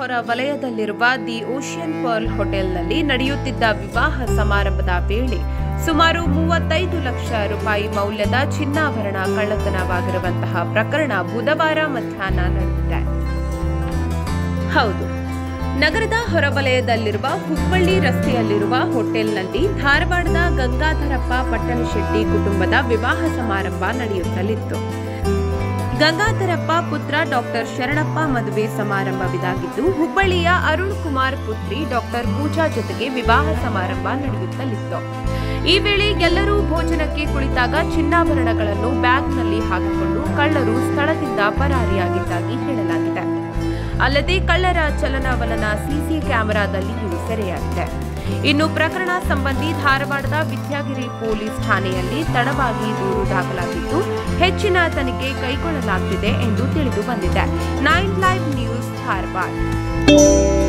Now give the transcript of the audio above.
ಹೊರ ವಲಯದಲ್ಲಿರುವ the ocean pearl ಹೋಟೆಲ್ನಲ್ಲಿ ನಡೆಯುತ್ತಿದ್ದ ವಿವಾಹ ಸಮಾರಂಭದ ವೇಳೆ ಸುಮಾರು ಮೂವತ್ತೈದು ಲಕ್ಷ ರೂಪಾಯಿ ಮೌಲ್ಯದ ಚಿನ್ನಾಭರಣ ಕಳ್ಳತನವಾಗಿರುವಂತಹ ಪ್ರಕರಣ ಬುಧವಾರ ಮಧ್ಯಾಹ್ನ ನಡೆದಿದೆ ಹೌದು ನಗರದ ಹೊರವಲಯದಲ್ಲಿರುವ ಹುಬ್ಬಳ್ಳಿ ರಸ್ತೆಯಲ್ಲಿರುವ ಹೋಟೆಲ್ನಲ್ಲಿ ಧಾರವಾಡದ ಗಂಗಾಧರಪ್ಪ ಪಟ್ಟಣಶೆಟ್ಟಿ ಕುಟುಂಬದ ವಿವಾಹ ಸಮಾರಂಭ ನಡೆಯುತ್ತಲಿತ್ತು ಗಂಗಾಧರಪ್ಪ ಪುತ್ರ ಡಾಕ್ಟರ್ ಶರಣಪ್ಪ ಮದುವೆ ಸಮಾರಂಭವಿದಾಗಿದ್ದು ಹುಬ್ಬಳ್ಳಿಯ ಅರುಣ್ ಕುಮಾರ್ ಪುತ್ರಿ ಡಾಕ್ಟರ್ ಪೂಜಾ ಜೊತೆಗೆ ವಿವಾಹ ಸಮಾರಂಭ ನಡೆಯುತ್ತಲಿತ್ತು ಈ ವೇಳೆ ಎಲ್ಲರೂ ಭೋಜನಕ್ಕೆ ಕುಳಿತಾಗ ಚಿನ್ನಾಭರಣಗಳನ್ನು ಬ್ಯಾಗ್ನಲ್ಲಿ ಹಾಕಿಕೊಂಡು ಕಳ್ಳರು ಸ್ಥಳದಿಂದ ಪರಾರಿಯಾಗಿದ್ದಾಗಿ ಹೇಳಲಾಗಿದೆ ಅಲ್ಲದೆ ಕಳ್ಳರ ಚಲನವಲನ ಸಿಸಿ ಕ್ಯಾಮೆರಾದಲ್ಲಿಯೂ ಸೆರೆಯಾಗಿದೆ ಇನ್ನು ಪ್ರಕರಣ ಸಂಬಂಧಿ ಧಾರವಾಡದ ವಿದ್ಯಾಗಿರಿ ಪೊಲೀಸ್ ಠಾಣೆಯಲ್ಲಿ ತಡವಾಗಿ ದೂರು ದಾಖಲಾಗಿದ್ದು ಹೆಚ್ಚಿನ ತನಿಖೆ ಕೈಗೊಳ್ಳಲಾಗುತ್ತಿದೆ ಎಂದು ತಿಳಿದು ಬಂದಿದೆ ನೈನ್ ಲೈವ್ ನ್ಯೂಸ್ ಧಾರವಾಡ